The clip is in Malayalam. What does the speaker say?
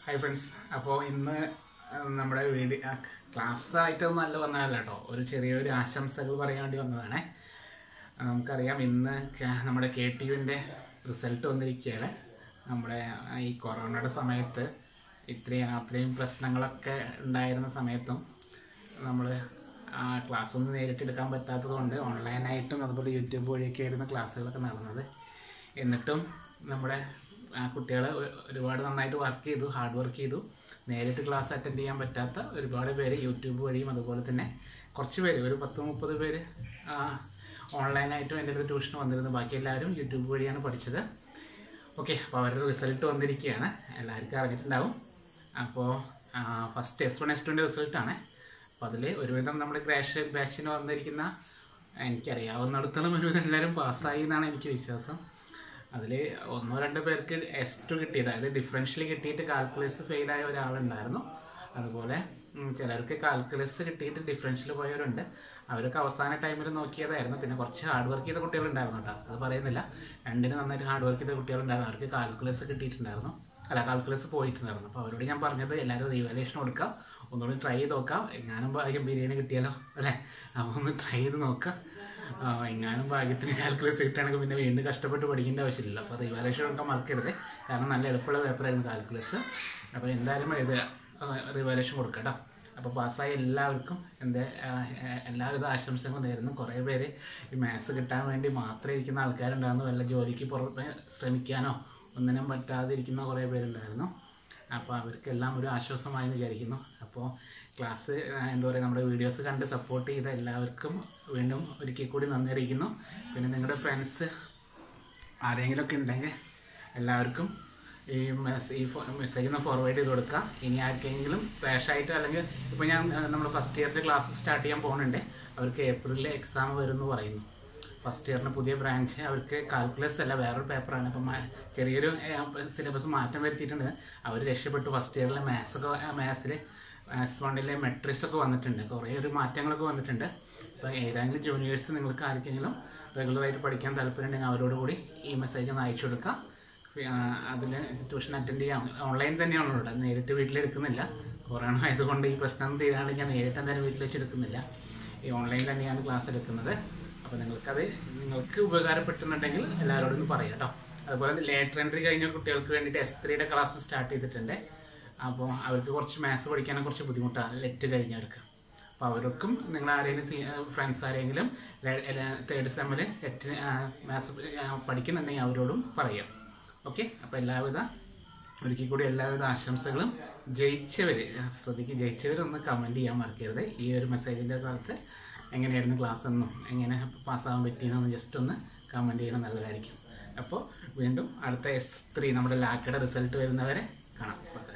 ഹായ് ഫ്രണ്ട്സ് അപ്പോൾ ഇന്ന് അഹ് നമ്മുടെ വീഡിയോ ക്ലാസ് ആയിട്ടൊന്നും അല്ല വന്നതല്ല കേട്ടോ ഒരു ചെറിയൊരു ആശംസകൾ പറയാൻ വേണ്ടി വന്നതാണേ അഹ് നമുക്കറിയാം ഇന്ന് ക- നമ്മുടെ കെ ടി യുവിൻ്റെ റിസൾട്ട് വന്നിരിക്കുകയാണ് നമ്മുടെ ഈ കൊറോണയുടെ സമയത്ത് ഇത്രയും അത്രയും പ്രശ്നങ്ങളൊക്കെ ഉണ്ടായിരുന്ന സമയത്തും നമ്മൾ ആ ക്ലാസ് ഒന്നും നേരിട്ട് എടുക്കാൻ പറ്റാത്തത് കൊണ്ട് ഓൺലൈനായിട്ടും അതുപോലെ യൂട്യൂബ് വഴിയൊക്കെ ആയിരുന്നു ക്ലാസ്സുകളൊക്കെ നടന്നത് എന്നിട്ടും നമ്മുടെ ആ കുട്ടികൾ ഒരുപാട് നന്നായിട്ട് വർക്ക് ചെയ്തു ഹാർഡ് വർക്ക് ചെയ്തു നേരിട്ട് ക്ലാസ് അറ്റൻഡ് ചെയ്യാൻ പറ്റാത്ത ഒരുപാട് പേര് യൂട്യൂബ് വഴിയും അതുപോലെ തന്നെ കുറച്ച് പേര് ഒരു പത്ത് മുപ്പത് പേര് ആ, ഓൺലൈനായിട്ടും എൻ്റെ അടുത്ത് ട്യൂഷൻ വന്നിരുന്നു ബാക്കി എല്ലാവരും യൂട്യൂബ് വഴിയാണ് പഠിച്ചത് ഓക്കെ അപ്പോൾ അവരുടെ റിസൾട്ട് വന്നിരിക്കുകയാണ് എല്ലാവർക്കും അറിഞ്ഞിട്ടുണ്ടാവും അപ്പോൾ ഫസ്റ്റ് എസ് വൺ എസ് ടുവിൻ്റെ റിസൾട്ടാണ് അപ്പോൾ അതിൽ ഒരുവിധം നമ്മുടെ ക്രാഷ് ബാച്ചിന് വന്നിരിക്കുന്ന എനിക്കറിയാവുന്നിടത്തോളം ഒരുവിധം എല്ലാവരും പാസ്സായി എന്നാണ് എനിക്ക് വിശ്വാസം അതിൽ ഒന്നോ രണ്ടോ പേർക്ക് എസ് ടു കിട്ടിയത് അതായത് ഡിഫറൻഷ്യൽ കിട്ടിയിട്ട് കാൽക്കുലേസ് ഫെയിലായ ഒരാളുണ്ടായിരുന്നു അതുപോലെ ഉം, ചിലർക്ക് കാൽക്കുലസ് കിട്ടിയിട്ട് ഡിഫറൻഷ്യൽ പോയവരുണ്ട് അവരൊക്കെ അവസാന ടൈമിൽ നോക്കിയതായിരുന്നു പിന്നെ കുറച്ച് ഹാർഡ് വർക്ക് ചെയ്ത കുട്ടികളുണ്ടായിരുന്നു കേട്ടോ അത് പറയുന്നില്ല രണ്ടിന് നന്നായിട്ട് ഹാർഡ് വർക്ക് ചെയ്ത കുട്ടികളുണ്ടായിരുന്നു അവർക്ക് കാൽക്കുലസ് കിട്ടിയിട്ടുണ്ടായിരുന്നു അല്ല കാൽക്കുലസ് പോയിട്ടുണ്ടായിരുന്നു അപ്പോൾ അവരോട് ഞാൻ പറഞ്ഞത് എല്ലാവരും റീവാലുവേഷൻ കൊടുക്കാം ഒന്നുകൂടി ട്രൈ ചെയ്ത് നോക്കാം എങ്ങാനും ഭാഗ്യം ബിരിയാണി കിട്ടിയാലോ അല്ലേ അപ്പോൾ ഒന്ന് ട്രൈ ചെയ്ത് നോക്കാം ആ, എങ്ങാനും ഭാഗ്യത്തിന് കാൽക്കുലസ് കിട്ടുകയാണെങ്കിൽ പിന്നെ വീണ്ടും കഷ്ടപ്പെട്ട് പഠിക്കേണ്ട ആവശ്യമില്ല അപ്പോൾ റിവാലുവേഷൻ കൊടുക്കാൻ മറക്കരുത് കാരണം നല്ല എളുപ്പമുള്ള പേപ്പറായിരുന്നു കാൽക്കുലസ് അപ്പോൾ എന്തായാലും എഴുതുക റിവാലുവേഷൻ കൊടുക്കുക കേട്ടോ അപ്പോൾ പാസ്സായ എല്ലാവർക്കും എൻ്റെ ആ, ആ, എല്ലാവിധ ആശംസകളും നേരുന്നു കുറേ പേര് ഈ മാത്സ് കിട്ടാൻ വേണ്ടി മാത്രം ഇരിക്കുന്ന ആൾക്കാരുണ്ടായിരുന്നു വല്ല ജോലിക്ക് പുറത്ത് ശ്രമിക്കാനോ ഒന്നിനും പറ്റാതിരിക്കുന്ന കുറേ പേരുണ്ടായിരുന്നു അപ്പോൾ അവർക്കെല്ലാം ഒരു ആശ്വാസമായി എന്ന് വിചാരിക്കുന്നു അപ്പോൾ ക്ലാസ് ആ, എന്താ പറയുക നമ്മുടെ വീഡിയോസ് കണ്ട് സപ്പോർട്ട് ചെയ്ത എല്ലാവർക്കും വീണ്ടും ഒരിക്കൽ കൂടി നന്ദി അറിയിക്കുന്നു പിന്നെ നിങ്ങളുടെ ഫ്രണ്ട്സ് ആരെങ്കിലുമൊക്കെ ഉണ്ടെങ്കിൽ എല്ലാവർക്കും ഈ മെസ് ഈ മെസ്സേജ് ഒന്ന് ഫോർവേഡ് ചെയ്ത് കൊടുക്കുക ഇനി ആർക്കെങ്കിലും ഫ്ലാഷായിട്ട് അല്ലെങ്കിൽ ഇപ്പോൾ ഞാൻ നമ്മൾ ഫസ്റ്റ് ഇയറിൻ്റെ ക്ലാസ് സ്റ്റാർട്ട് ചെയ്യാൻ പോകുന്നുണ്ട് അവർക്ക് ഏപ്രിലിൽ എക്സാം വരുമെന്ന് പറയുന്നു ഫസ്റ്റ് ഇയറിന് പുതിയ ബ്രാഞ്ച് അവർക്ക് കാൽക്കുലസ് അല്ല വേറൊരു പേപ്പറാണ് അപ്പം ചെറിയൊരു സിലബസ് മാറ്റം വരുത്തിയിട്ടുണ്ട് അവർ രക്ഷപ്പെട്ടു ഫസ്റ്റ് ഇയറിലെ മാത്സ് ഒക്കെ മാത്സിൽ മാത്സ് വണ്ണിലെ മെട്രിക്സ് ഒക്കെ വന്നിട്ടുണ്ട് കുറേ ഒരു മാറ്റങ്ങളൊക്കെ വന്നിട്ടുണ്ട് അപ്പോൾ ഏതെങ്കിലും ജൂനിയേഴ്സ് നിങ്ങൾക്ക് ആർക്കെങ്കിലും റെഗുലറായിട്ട് പഠിക്കാൻ താല്പര്യമുണ്ടെങ്കിൽ അവരോട് കൂടി ഈ മെസ്സേജ് ഒന്ന് അയച്ചു കൊടുക്കാം അതിൽ ട്യൂഷൻ അറ്റൻഡ് ചെയ്യാം ഓൺലൈൻ തന്നെയാണല്ലോ അത് നേരിട്ട് വീട്ടിലെടുക്കുന്നില്ല കൊറോണ ആയതുകൊണ്ട് ഈ പ്രശ്നം തീരാണ്ട് ഞാൻ നേരിട്ട് എന്തായാലും വീട്ടിൽ വെച്ച് എടുക്കുന്നില്ല ഈ ഓൺലൈൻ തന്നെയാണ് ക്ലാസ് എടുക്കുന്നത് അപ്പോൾ നിങ്ങൾക്കത് നിങ്ങൾക്ക് ഉപകാരപ്പെട്ടുന്നുണ്ടെങ്കിൽ എല്ലാവരോടും ഒന്ന് പറയാം കേട്ടോ അതുപോലെ ലേറ്റർ എൻട്രി കഴിഞ്ഞ കുട്ടികൾക്ക് വേണ്ടിയിട്ട് എസ് ത്രീയുടെ ക്ലാസ് സ്റ്റാർട്ട് ചെയ്തിട്ടുണ്ട് അപ്പോൾ അവർക്ക് കുറച്ച് മാത്സ് പഠിക്കാനും കുറച്ച് ബുദ്ധിമുട്ടാണ് ലെറ്റ് കഴിഞ്ഞവർക്ക് അപ്പോൾ അവർക്കും നിങ്ങൾ ആരെങ്കിലും ഫ്രണ്ട്സ് ആരെങ്കിലും തേർഡ് സെമ്മിൽ ലെറ്റ് മാത്സ് പഠിക്കുന്നുണ്ടെങ്കിൽ അവരോടും പറയാം ഓക്കെ അപ്പോൾ എല്ലാവിധ ഒരിക്കൽ കൂടി എല്ലാവിധ ആശംസകളും ജയിച്ചവർ ശ്രദ്ധിക്ക് ജയിച്ചവരൊന്ന് കമൻറ്റ് ചെയ്യാൻ മറക്കരുത് ഈ ഒരു മെസ്സേജിൻ്റെ കാലത്ത് എങ്ങനെയായിരുന്നു ക്ലാസ് എന്നും എങ്ങനെ പാസ്സാകാൻ പറ്റിയെന്നൊന്ന് ജസ്റ്റ് ഒന്ന് കമൻറ്റ് ചെയ്യണം നല്ലതായിരിക്കും അപ്പോൾ വീണ്ടും അടുത്ത എസ് ത്രീ നമ്മുടെ ലാക്കയുടെ റിസൾട്ട് വരുന്നവരെ കാണാം